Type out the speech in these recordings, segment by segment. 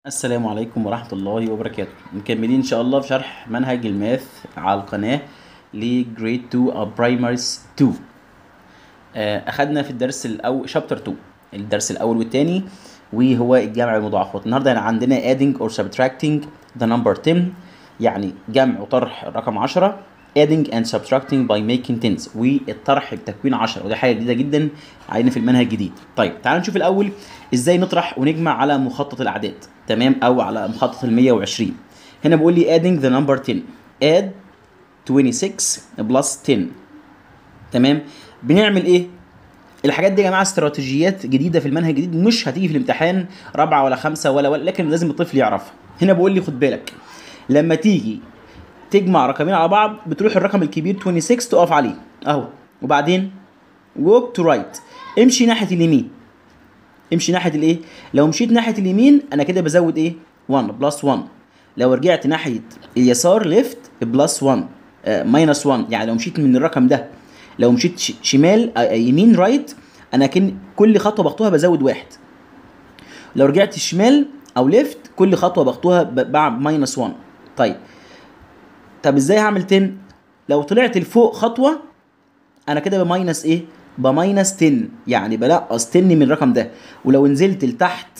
السلام عليكم ورحمة الله وبركاته مكملين إن شاء الله في شرح منهج الماث على القناة لجريد 2 أو برايمريز 2 آه، أخدنا في الدرس الأول شابتر 2 الدرس الأول والتاني وهو الجمع المضاعفات النهاردة عندنا adding or subtracting the number 10 يعني جمع وطرح الرقم 10 adding and subtracting by making tens والطرح بتكوين 10 وده حاجه جديده جدا علينا في المنهج الجديد طيب تعالوا نشوف الاول ازاي نطرح ونجمع على مخطط الاعداد تمام او على مخطط ال 120 هنا بيقول لي adding the number 10 add 26 plus 10 تمام بنعمل ايه الحاجات دي يا جماعه استراتيجيات جديده في المنهج الجديد مش هتيجي في الامتحان رابعه ولا خمسه ولا ولا لكن لازم الطفل يعرفها هنا بيقول لي خد بالك لما تيجي تجمع رقمين على بعض بتروح الرقم الكبير 26 تقف عليه اهو وبعدين walk to right امشي ناحيه اليمين امشي ناحيه الايه لو مشيت ناحيه اليمين انا كده بزود ايه 1 بلس 1 لو رجعت ناحيه اليسار ليفت بلس 1 ماينس 1 يعني لو مشيت من الرقم ده لو مشيت ش- شمال آه، يمين رايت انا كن كل خطوه باخدوها بزود واحد لو رجعت شمال او ليفت كل خطوه باخدوها ب- بعمل ماينس 1 طيب طب ازاي هعمل 10 لو طلعت لفوق خطوه انا كده بماينس ايه بماينس 10 يعني بنقص 10 من الرقم ده ولو نزلت لتحت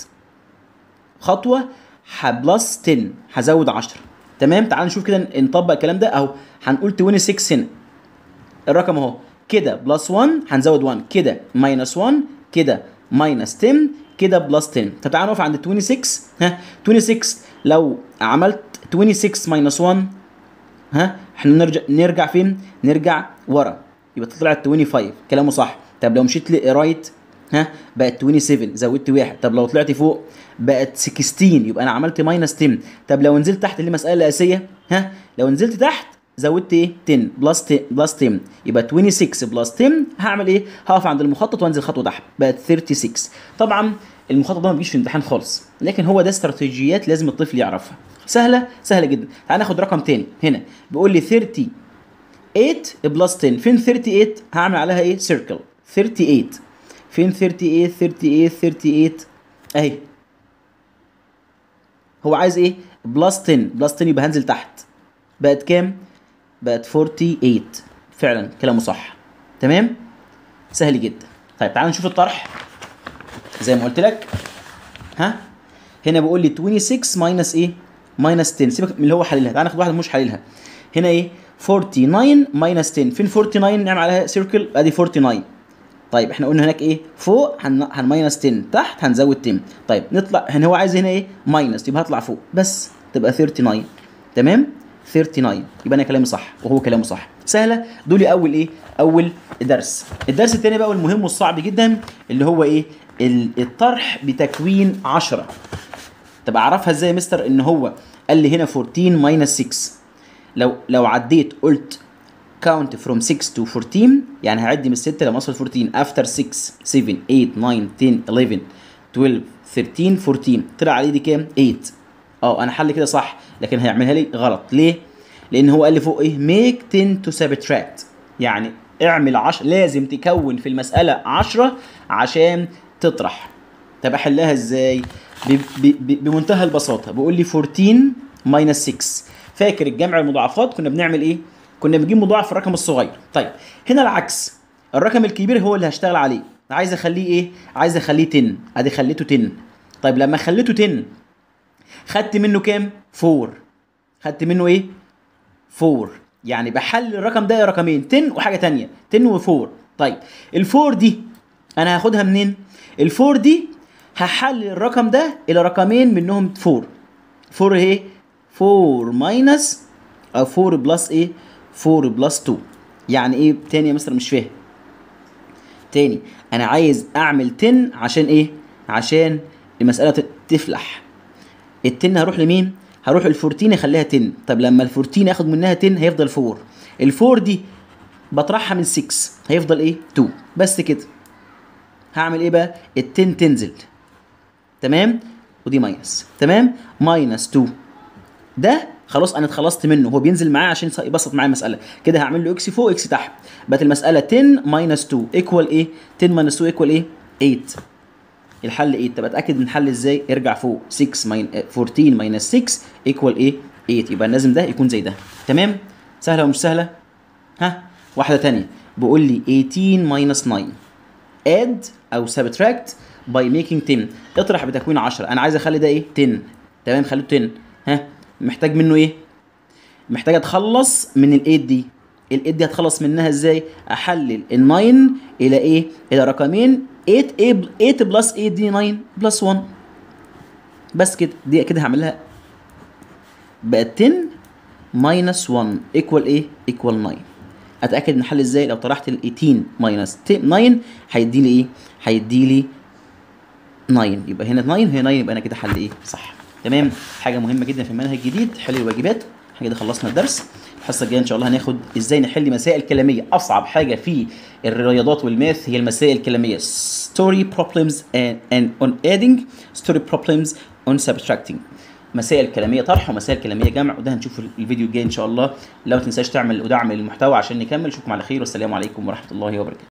خطوه هبلس 10 هزود 10 تمام تعال نشوف كده نطبق الكلام ده اهو هنقول 26 هنا الرقم اهو كده بلس 1 هنزود 1 كده ماينس 1 كده ماينس 10 كده بلس 10 طب تعال نقف عند 26 ها 26 لو عملت 26 ماينس 1 ها احنا نرجع نرجع فين نرجع ورا يبقى طلعت 25 كلامه صح طب لو مشيت رايت ها بقت 27 زودت واحد طب لو طلعت فوق بقت 16 يبقى انا عملت ماينس 10 طب لو نزلت تحت اللي مساله الاساسيه ها لو نزلت تحت زودت ايه 10 بلس 10 بلس 10 يبقى 26 بلس 10 هعمل ايه هقف عند المخطط وانزل خطوه تحت بقت 36 طبعا المخطط ده ما بيجيش في الامتحان خالص لكن هو ده استراتيجيات لازم الطفل يعرفها سهله سهله جدا تعال ناخد رقم تاني هنا بيقول لي 38 بلس 10 فين 38 هعمل عليها ايه سيركل 38 فين 38 38 38 اهي هو عايز ايه بلس 10 بلس 10 يبقى هنزل تحت بقت كام بقت 48 فعلا كلامه صح تمام سهل جدا طيب تعال نشوف الطرح زي ما قلت لك ها هنا بيقول لي 26 ماينس ايه ماينس 10 سيبك من اللي هو حللها تعال ناخد واحده مش حللها هنا ايه 49 ماينس 10 فين 49 نعمل عليها سيركل ادي 49 طيب احنا قلنا هناك ايه فوق هن هنماينس 10 تحت هنزود 10 طيب نطلع هنا هو عايز هنا ايه ماينس يبقى هطلع فوق بس تبقى 39 تمام 39 يبقى انا كلامي صح وهو كلامه صح سهله دول اول ايه اول درس الدرس الثاني بقى والمهم والصعب جدا اللي هو ايه ال- الطرح بتكوين 10 طب اعرفها ازاي يا مستر ان هو قال لي هنا 14 ماينس 6 لو لو عديت قلت count from 6 to 14 يعني هعد من 6 لما اوصل 14 after 6 7 8 9 10 11 12 13 14 طلع عليه دي كام 8 اه انا حل كده صح لكن هيعملها لي غلط ليه لان هو قال لي فوق ايه make 10 to subtract يعني اعمل 10 لازم تكون في المساله 10 عشان تطرح طب احلها ازاي ب- ب- ب- بمنتهى البساطه بقول لي 14 ماينس 6 فاكر الجمع المضاعفات كنا بنعمل ايه كنا بنجيب مضاعف الرقم الصغير طيب هنا العكس الرقم الكبير هو اللي هشتغل عليه عايز اخليه ايه عايز اخليه 10 ادي خليته 10 طيب لما خليته 10 خدت منه كام 4 خدت منه ايه 4 يعني بحل الرقم ده رقمين 10 وحاجه تانية 10 و4 طيب ال4 دي انا هاخدها منين ال4 دي هحلل الرقم ده الى رقمين منهم 4 4 ايه 4 ماينس او 4 بلس ايه 4 بلس 2 يعني ايه تاني يا مستر مش فاهم تاني انا عايز اعمل 10 عشان ايه عشان المساله ت- تفلح ال 10 هروح لمين هروح ال 14 اخليها 10 طب لما ال 14 اخد منها 10 هيفضل 4 ال 4 دي بطرحها من 6 هيفضل ايه 2 بس كده هعمل ايه بقى ال 10 تنزل تمام ودي ماينس تمام ماينس 2 ده خلاص انا اتخلصت منه هو بينزل معاه عشان يص- يبسط معايا المساله كده هعمل له اكس فوق اكس تحت بقت المساله 10 ماينس 2 ايكوال ايه 10 ماينس 2 ايكوال ايه 8 الحل 8 طب اتاكد من الحل ازاي ارجع فوق 6 ماين 14 ماينس 6 ايكوال ايه 8 يبقى لازم ده يكون زي ده تمام سهله ومش سهله ها واحده تانية بيقول لي 18 ماينس 9 add او subtract by making 10 اطرح بتكوين 10 انا عايز اخلي ده ايه 10 تمام خليه 10 ها محتاج منه ايه محتاج اتخلص من ال 8 دي ال 8 دي هتخلص منها ازاي احلل ال 9 الى ايه الى رقمين 8 8 بلس 8 دي 9 بلس 1 بس كده دي كده هعملها بقت 10 ماينس 1 ايكوال ايه ايكوال 9 اتاكد من الحل ازاي لو طرحت ال 18 ماينس 9 هيدي لي ايه هيدي لي 9 يبقى هنا 9 هنا 9 يبقى انا كده حل ايه صح تمام حاجه مهمه جدا في المنهج الجديد حل الواجبات احنا كده خلصنا الدرس الحصه الجايه ان شاء الله هناخد ازاي نحل مسائل كلاميه اصعب حاجه في الرياضات والماث هي المسائل الكلاميه story problems and, and on adding story problems on subtracting مسائل كلاميه طرح ومسائل كلاميه جمع وده هنشوف الفيديو الجاي ان شاء الله لو ما تنساش تعمل ودعم المحتوى عشان نكمل اشوفكم على خير والسلام عليكم ورحمه الله وبركاته